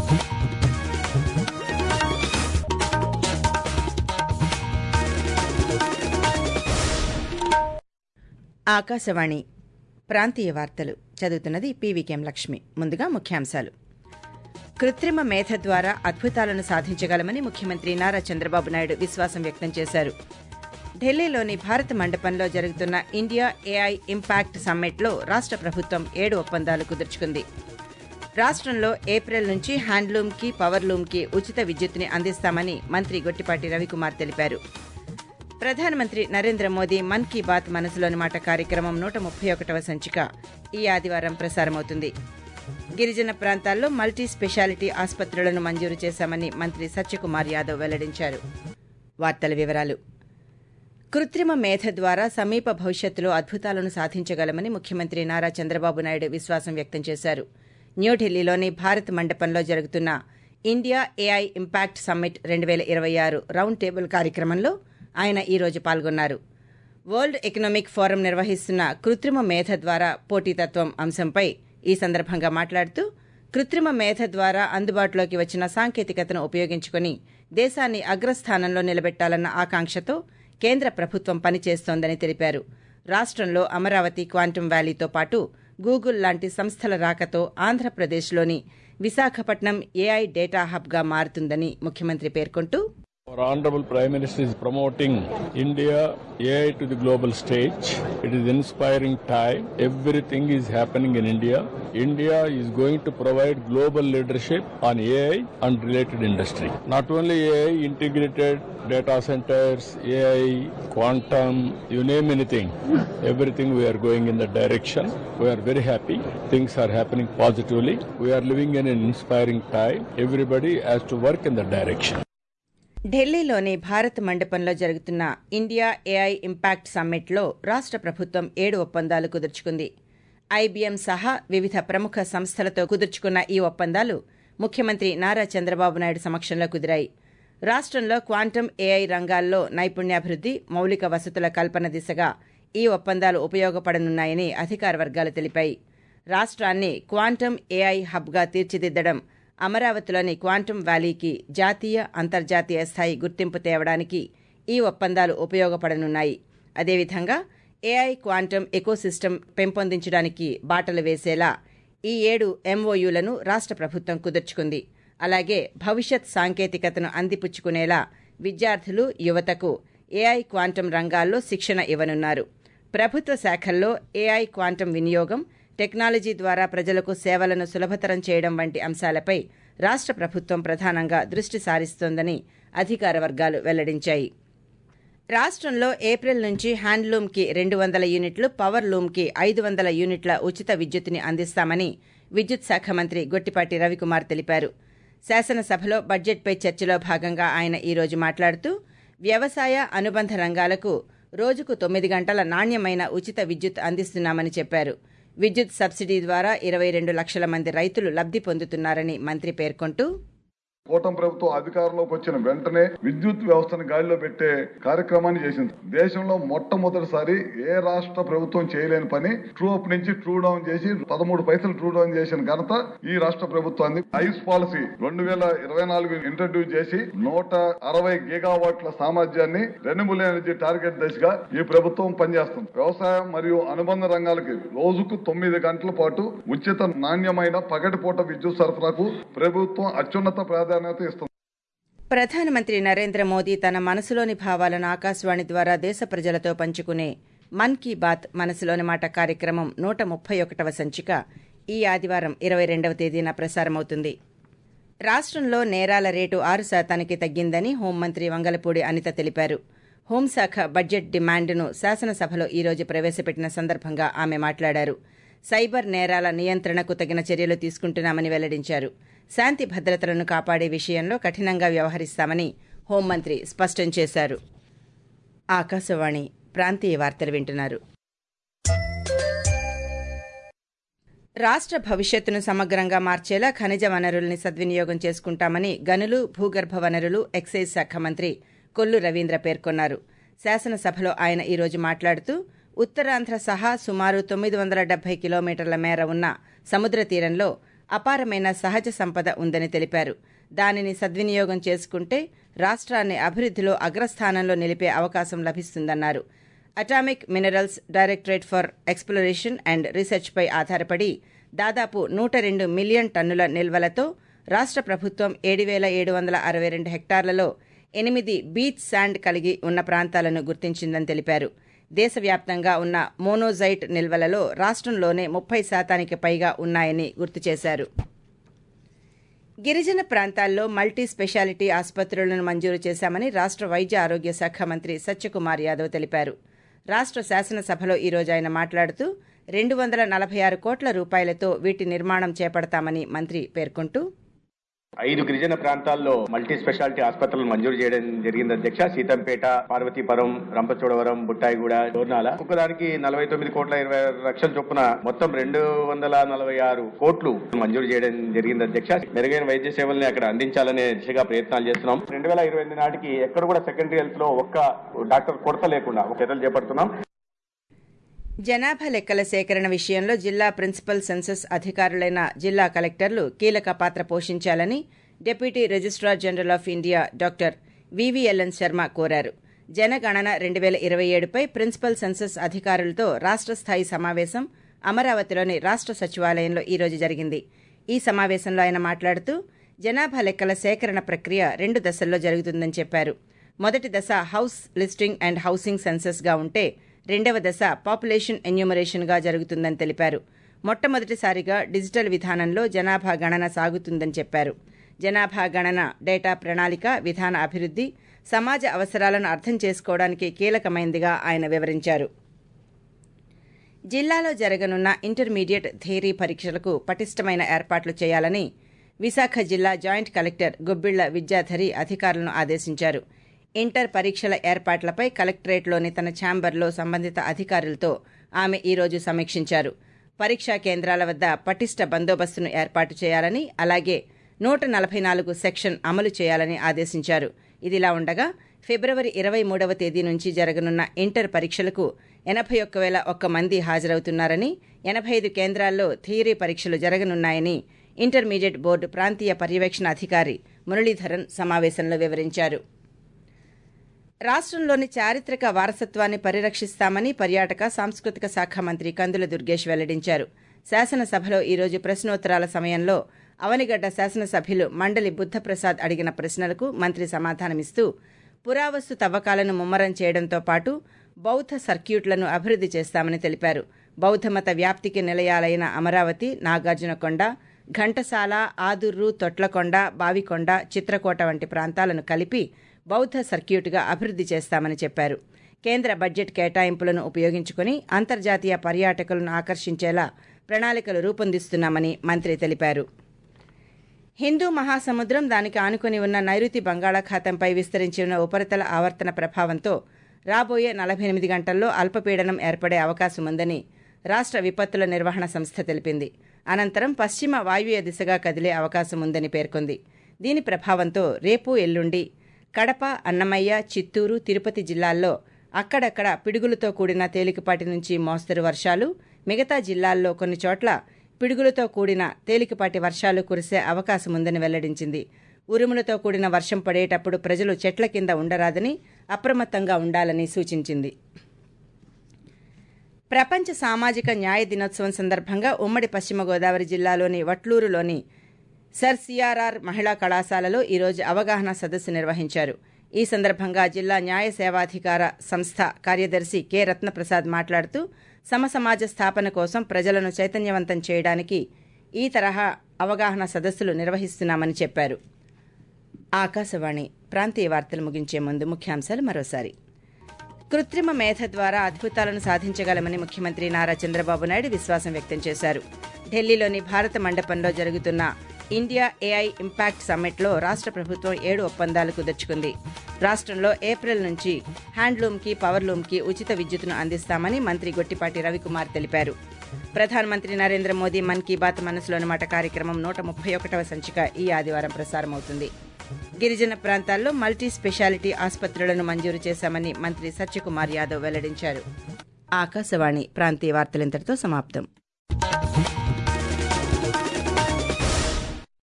ఆకాశవాణి ప్రాంతీయ వార్తలు చదువుతున్నది పీవీకేం లక్ష్మి ముందుగా ముఖ్యాంశాలు కృత్రిమ మేధ ద్వారా అద్భుతాలను సాధించగలమని ముఖ్యమంత్రి నారా చంద్రబాబు నాయుడు విశ్వాసం వ్యక్తం చేశారు ఢిల్లీలోని భారత మండపంలో జరుగుతున్న ఇండియా ఏఐ ఇంపాక్ట్ సమ్మిట్లో రాష్ట ప్రభుత్వం ఏడు ఒప్పందాలు కుదుర్చుకుంది రాష్ట్రంలో ఏప్రిల్ నుంచి హ్యాండ్లూమ్కి పవర్లూమ్కి ఉచిత విద్యుత్తుని అందిస్తామని మంత్రి గొట్టిపాటి రవికుమార్ తెలిపారు ప్రధానమంత్రి నరేంద్ర మోదీ మన్ కీ బాత్ మనసులోని మాట కార్యక్రమం నూట ముప్పై ఒకటవ సంచిక ఈ ఆదివారం ప్రసారమవుతుంది గిరిజన ప్రాంతాల్లో మల్టీ స్పెషాలిటీ ఆసుపత్రులను మంజూరు చేశామని మంత్రి సత్యకుమార్ యాదవ్ వెల్లడించారు వార్తల వివరాలు కృత్రిమ మేధ ద్వారా సమీప భవిష్యత్తులో అద్భుతాలను సాధించగలమని ముఖ్యమంత్రి నారా చంద్రబాబు నాయుడు విశ్వాసం వ్యక్తం చేశారు న్యూఢిల్లీలోని భారత్ మండపంలో జరుగుతున్న ఇండియా ఏఐ ఇంపాక్ట్ సమ్మిట్ రెండు వేల ఇరవై ఆరు రౌండ్ టేబుల్ కార్యక్రమంలో ఆయన ఈ రోజు పాల్గొన్నారు వరల్డ్ ఎకనామిక్ ఫోరం నిర్వహిస్తున్న కృత్రిమ మేధ ద్వారా పోటీతత్వం అంశంపై ఈ సందర్భంగా మాట్లాడుతూ కృత్రిమ మేధ ద్వారా అందుబాటులోకి వచ్చిన సాంకేతికతను ఉపయోగించుకుని దేశాన్ని అగ్రస్థానంలో నిలబెట్టాలన్న ఆకాంక్షతో కేంద్ర ప్రభుత్వం పనిచేస్తోందని తెలిపారు రాష్ట్రంలో అమరావతి క్వాంటమ్ వ్యాలీతో పాటు గూగుల్ లాంటి సంస్థల రాకతో ఆంధ్రప్రదేశ్లోని విశాఖపట్నం ఏఐ డేటా హబ్గా మారుతుందని ముఖ్యమంత్రి పేర్కొంటూ Our Honorable Prime Minister is promoting India AI to the global stage. It is inspiring time. Everything is happening in India. India is going to provide global leadership on AI and related industry. Not only AI, integrated data centers, AI, quantum, you name anything. Everything we are going in that direction. We are very happy. Things are happening positively. We are living in an inspiring time. Everybody has to work in that direction. ఢిల్లీలోని భారత్ మండపంలో జరుగుతున్న India AI impact సమ్మిట్లో రాష్ట ప్రభుత్వం ఏడు ఒప్పందాలు కుదుర్చుకుంది IBM సహా వివిధ ప్రముఖ సంస్థలతో కుదుర్చుకున్న ఈ ఒప్పందాలు ముఖ్యమంత్రి నారా చంద్రబాబు నాయుడు సమక్షంలో కుదిరాయి రాష్ట్రంలో క్వాంటమ్ ఏఐ రంగాల్లో నైపుణ్యాభివృద్ధి మౌలిక వసతుల కల్పన దిశగా ఈ ఒప్పందాలు ఉపయోగపడనున్నాయని అధికార వర్గాలు తెలిపాయి రాష్ట్రాన్ని క్వాంటమ్ ఏఐ హబ్గా తీర్చిదిద్దడం అమరావతిలోని క్వాంటమ్ వ్యాలీకి జాతీయ అంతర్జాతీయ స్థాయి గుర్తింపు తేవడానికి ఈ ఒప్పందాలు ఉపయోగపడనున్నాయి అదేవిధంగా ఏఐ క్వాంటమ్ ఎకోసిస్టమ్ పెంపొందించడానికి బాటలు వేసేలా ఈ ఏడు ఎంఓయూలను రాష్ట ప్రభుత్వం కుదుర్చుకుంది అలాగే భవిష్యత్ సాంకేతికతను అందిపుచ్చుకునేలా విద్యార్థులు యువతకు ఏఐ క్వాంటమ్ రంగాల్లో శిక్షణ ఇవ్వనున్నారు ప్రభుత్వ శాఖల్లో ఏఐ క్వాంటమ్ వినియోగం టెక్నాలజీ ద్వారా ప్రజలకు సేవలను సులభతరం చేయడం వంటి అంశాలపై రాష్ట ప్రభుత్వం ప్రధానంగా దృష్టి సారిస్తోందని అధికార వర్గాలు వెల్లడించాయి రాష్ట్రంలో ఏప్రిల్ నుంచి హ్యాండ్లూమ్కి రెండు వందల యూనిట్లు పవర్ లూమ్కి ఐదు వందల యూనిట్ల ఉచిత విద్యుత్తుని అందిస్తామని విద్యుత్ శాఖ మంత్రి గొట్టిపాటి రవికుమార్ తెలిపారు శాసనసభలో బడ్జెట్పై చర్చలో భాగంగా ఆయన ఈ రోజు మాట్లాడుతూ వ్యవసాయ అనుబంధ రంగాలకు రోజుకు తొమ్మిది గంటల నాణ్యమైన ఉచిత విద్యుత్ అందిస్తున్నామని చెప్పారు విద్యుత్ సబ్సిడీ ద్వారా ఇరవై రెండు లక్షల మంది రైతులు లబ్ది పొందుతున్నారని మంత్రి పేర్కొంటూ కూటమి ప్రభుత్వం అధికారంలోకి వచ్చిన వెంటనే విద్యుత్ వ్యవస్థను గాలిలో పెట్టే కార్యక్రమాన్ని చేసింది దేశంలో మొట్టమొదటిసారి ఏ రాష్ట్ర ప్రభుత్వం చేయలేని పని ట్రూ అప్ నుంచి ట్రూ డౌన్ చేసి పదమూడు పైసలు ట్రూ డౌన్ చేసిన ఘనత ఈ రాష్ట్ర ప్రభుత్వాన్ని ఐస్ పాలసీ రెండు వేల ఇరవై నాలుగు ఇంట్రడ్యూస్ చేసి నూట అరవై గిగావాట్ల సామర్థ్యాన్ని రెన్యూబుల్ ఎనర్జీ టార్గెట్ దిశగా ఈ ప్రభుత్వం పనిచేస్తుంది వ్యవసాయం మరియు అనుబంధ రంగాలకి రోజుకు తొమ్మిది గంటల పాటు ఉచిత నాణ్యమైన పగటిపూట విద్యుత్ సరఫరాకు ప్రభుత్వం అత్యున్నత ప్రాధాన్యత ఇస్తుంది ప్రధానమంత్రి నరేంద్ర మోదీ తన మనసులోని భావాలను ఆకాశవాణి ద్వారా దేశ ప్రజలతో పంచుకునే మన్ కీ బాత్ మనసులోని మాట కార్యక్రమం నూట ముప్పై ఒకటవ సంచిక ఈ ఆదివారం ఇరవై రెండవ తేదీన ప్రసారమవుతుంది రాష్ట్రంలో నేరాల రేటు ఆరు శాతానికి తగ్గిందని హోంమంత్రి వంగలపూడి అనిత తెలిపారు హోంశాఖ బడ్జెట్ డిమాండ్ను శాసనసభలో ఈ రోజు ప్రవేశపెట్టిన సందర్భంగా ఆమె మాట్లాడారు సైబర్ నేరాల నియంత్రణకు తగిన చర్యలు తీసుకుంటున్నామని వెల్లడించారు శాంతి భద్రతలను కాపాడే విషయంలో కఠినంగా వ్యవహరిస్తామని హోంమంత్రి స్పష్టం చేశారు ఆకాశవాణి ప్రాంతీయ వార్తలు వింటున్నారు రాష్ట్ర భవిష్యత్తును సమగ్రంగా మార్చేలా ఖనిజ వనరుల్ని సద్వినియోగం చేసుకుంటామని గనులు భూగర్భ వనరులు ఎక్సైజ్ శాఖ మంత్రి కొల్లు రవీంద్ర పేర్కొన్నారు శాసనసభలో ఆయన ఈ రోజు మాట్లాడుతూ ఉత్తరాంధ్ర సహా సుమారు తొమ్మిది వందల డెబ్బై కిలోమీటర్ల మేర ఉన్న సముద్ర తీరంలో అపారమైన సహజ సంపద ఉందని తెలిపారు దానిని సద్వినియోగం చేసుకుంటే రాష్ట్రాన్ని అభివృద్ధిలో అగ్రస్థానంలో నిలిపే అవకాశం లభిస్తుందన్నారు atomic minerals directorate for exploration and రీసెర్చ్పై ఆధారపడి దాదాపు నూట రెండు మిలియన్ టన్నుల నిల్వలతో రాష్ట్ర ప్రభుత్వం ఏడు వేల ఏడు వందల అరవై రెండు హెక్టార్లలో ఎనిమిది బీచ్ శాండ్ కలిగి ఉన్న ప్రాంతాలను గుర్తించిందని తెలిపారు దేశవ్యాప్తంగా ఉన్న మోనోజైట్ నిల్వలలో రాష్ట్రంలోనే ముప్పై శాతానికి పైగా ఉన్నాయని గుర్తు చేశారు గిరిజన ప్రాంతాల్లో మల్టీ స్పెషాలిటీ ఆసుపత్రులను మంజూరు చేశామని రాష్ట్ర వైద్య ఆరోగ్య శాఖ మంత్రి సత్యకుమార్ యాదవ్ తెలిపారు రాష్ట్ర శాసనసభలో ఈరోజు ఆయన మాట్లాడుతూ రెండు వందల నలభై ఆరు కోట్ల రూపాయలతో వీటి నిర్మాణం చేపడతామని మంత్రి పేర్కొంటూ ఐదు గిరిజన ప్రాంతాల్లో మల్టీ స్పెషాలిటీ ఆసుపత్రులను మంజూరు చేయడం జరిగింది అధ్యక్ష సీతంపేట పార్వతీపురం రంపచోడవరం బుట్టాయిగూడ డోర్నాల ఒక్కదానికి నలభై తొమ్మిది కోట్ల ఇరవై ఆరు లక్షల చొప్పున మొత్తం రెండు వందల నలభై ఆరు కోట్లు మంజూరు చేయడం జరిగింది అధ్యక్ష మెరుగైన వైద్య సేవల్ని అక్కడ అందించాలనే దిశగా ప్రయత్నాలు చేస్తున్నాం రెండు వేల ఇరవై ఎనిమిది నాటికి ఎక్కడ కూడా సెకండరీ హెల్త్ లో ఒక్క డాక్టర్ కొరత లేకుండా ఒక చర్యలు చేపడుతున్నాం జనాభా లెక్కల సేకరణ విషయంలో జిల్లా ప్రిన్సిపల్ సెన్సస్ అధికారులైన జిల్లా కలెక్టర్లు కీలక పాత్ర పోషించాలని deputy registrar general of India doctor VVLN Sharma కోరారు జనగణన రెండు వేల ఇరవై ఏడుపై ప్రిన్సిపల్ సెన్సస్ అధికారులతో రాష్ట్ర స్థాయి సమావేశం అమరావతిలోని రాష్ట్ర సచివాలయంలో ఈరోజు జరిగింది ఈ సమావేశంలో ఆయన మాట్లాడుతూ జనాభా లెక్కల సేకరణ ప్రక్రియ రెండు దశల్లో జరుగుతుందని చెప్పారు మొదటి దశ హౌస్ లిస్టింగ్ అండ్ హౌసింగ్ సెన్సస్గా ఉంటే రెండవ దశ పాపులేషన్ ఎన్యూమరేషన్గా జరుగుతుందని తెలిపారు మొట్టమొదటిసారిగా డిజిటల్ విధానంలో జనాభా గణన సాగుతుందని చెప్పారు జనాభా గణన డేటా ప్రణాళిక విధాన అభివృద్ధి సమాజ అవసరాలను అర్థం చేసుకోవడానికి కీలకమైందిగా ఆయన వివరించారు జిల్లాలో జరగనున్న ఇంటర్మీడియట్ థియరీ పరీక్షలకు పటిష్టమైన ఏర్పాట్లు చేయాలని విశాఖ జిల్లా జాయింట్ కలెక్టర్ గుబ్బిళ్ల విద్యాధరి అధికారులను ఆదేశించారు ఇంటర్ పరీక్షల ఏర్పాట్లపై కలెక్టరేట్లోని తన ఛాంబర్లో సంబంధిత అధికారులతో ఆమె ఈరోజు సమీక్షించారు పరీక్షా కేంద్రాల వద్ద పటిష్ట బందోబస్తును ఏర్పాటు చేయాలని అలాగే నూట నలభై నాలుగు సెక్షన్ అమలు చేయాలని ఆదేశించారు ఇదిలా ఉండగా ఫిబ్రవరి ఇరవై మూడవ తేదీ నుంచి జరగనున్న ఇంటర్ పరీక్షలకు ఎనభై ఒక్క వేల ఒక్క మంది హాజరవుతున్నారని ఎనభై ఐదు కేంద్రాల్లో థియరీ పరీక్షలు జరగనున్నాయని ఇంటర్మీడియట్ బోర్డు ప్రాంతీయ పర్యవేక్షణ అధికారి మురళీధరన్ సమావేశంలో వివరించారు రాష్ట్రంలోని చారిత్రక వారసత్వాన్ని పరిరక్షిస్తామని పర్యాటక సాంస్కృతిక శాఖ మంత్రి కందుల దుర్గేష్ వెల్లడించారు శాసనసభలో ఈరోజు ప్రశ్నోత్తరాల సమయంలో అవనిగడ్డ శాసనసభ్యులు మండలి బుద్ధప్రసాద్ అడిగిన ప్రశ్నలకు మంత్రి సమాధానమిస్తూ పురావస్తు తవ్వకాలను ముమ్మరం చేయడంతో పాటు బౌద్ధ సర్క్యూట్లను అభివృద్ధి చేస్తామని తెలిపారు బౌద్ధమత వ్యాప్తికి నిలయాలైన అమరావతి నాగార్జునకొండ ఘంటసాల ఆదుర్రు తొట్లకొండ బావికొండ చిత్రకోట వంటి ప్రాంతాలను కలిపి బౌద్ధ సర్క్యూట్గా అభివృద్ధి చేస్తామని చెప్పారు కేంద్ర బడ్జెట్ కేటాయింపులను ఉపయోగించుకుని అంతర్జాతీయ పర్యాటకులను ఆకర్షించేలా ప్రణాళికలు రూపొందిస్తున్నామని మంత్రి తెలిపారు హిందూ మహాసముద్రం దానికి ఆనుకుని ఉన్న నైరుతి బంగాళాఖాతంపై విస్తరించి ఉన్న ఉపరితల ఆవర్తన ప్రభావంతో రాబోయే నలభై ఎనిమిది గంటల్లో అల్పపీడనం ఏర్పడే అవకాశం ఉందని రాష్ట్ర విపత్తుల నిర్వహణ సంస్థ తెలిపింది అనంతరం పశ్చిమ వాయువ్య దిశగా కదిలే అవకాశం ఉందని పేర్కొంది దీని ప్రభావంతో రేపు ఎల్లుండి కడప అన్నమయ్య చిత్తూరు తిరుపతి జిల్లాల్లో అక్కడక్కడ పిడుగులతో కూడిన తేలికపాటి నుంచి మోస్తరు వర్షాలు మిగతా జిల్లాల్లో కొన్ని చోట్ల పిడుగులతో కూడిన తేలికపాటి వర్షాలు కురిసే అవకాశం ఉందని వెల్లడించింది ఉరుములతో కూడిన వర్షం పడేటప్పుడు ప్రజలు చెట్ల కింద ఉండరాదని అప్రమత్తంగా ఉండాలని సూచించింది ప్రపంచ సామాజిక న్యాయ దినోత్సవం సందర్భంగా ఉమ్మడి పశ్చిమ గోదావరి జిల్లాలోని వట్లూరులోని సర్ సిఆర్ఆర్ మహిళా కళాశాలలో ఈరోజు అవగాహన సదస్సు నిర్వహించారు ఈ సందర్భంగా జిల్లా న్యాయ సేవాధికార సంస్థ కార్యదర్శి కె రత్నప్రసాద్ మాట్లాడుతూ సమసమాజ స్థాపన కోసం ప్రజలను చైతన్యవంతం చేయడానికి ఈ తరహా అవగాహన సదస్సులు నిర్వహిస్తున్నామని చెప్పారు ఆకాశవాణి ప్రాంతీయ వార్తలు ముగించే ముందు ముఖ్యాంశాలు మరోసారి కృత్రిమ మేధ ద్వారా అద్భుతాలను సాధించగలమని ముఖ్యమంత్రి నారా చంద్రబాబు నాయుడు విశ్వాసం వ్యక్తం చేశారు ఢిల్లీలోని భారత మండపంలో జరుగుతున్న ఇండియా ఏఐ ఇంపాక్ట్ సమ్మిట్లో రాష్ట్ర ప్రభుత్వం ఏడు ఒప్పందాలు కుదుర్చుకుంది రాష్ట్రంలో ఏప్రిల్ నుంచి హ్యాండ్లూమ్కి పవర్లూమ్కి ఉచిత విద్యుత్తును అందిస్తామని మంత్రి గొట్టిపాటి రవికుమార్ తెలిపారు ప్రధానమంత్రి నరేంద్ర మోదీ మన్ కీ బాత్ మనసులోని మాట కార్యక్రమం నూట ముప్పై ఒకటవ సంచిక ఈ ఆదివారం ప్రసారమవుతుంది గిరిజన ప్రాంతాల్లో మల్టీ స్పెషాలిటీ ఆసుపత్రులను మంజూరు చేశామని మంత్రి సత్యకుమార్ యాదవ్ వెల్లడించారు ఆకాశవాణి ప్రాంతీయ వార్తలింతటితో సమాప్తం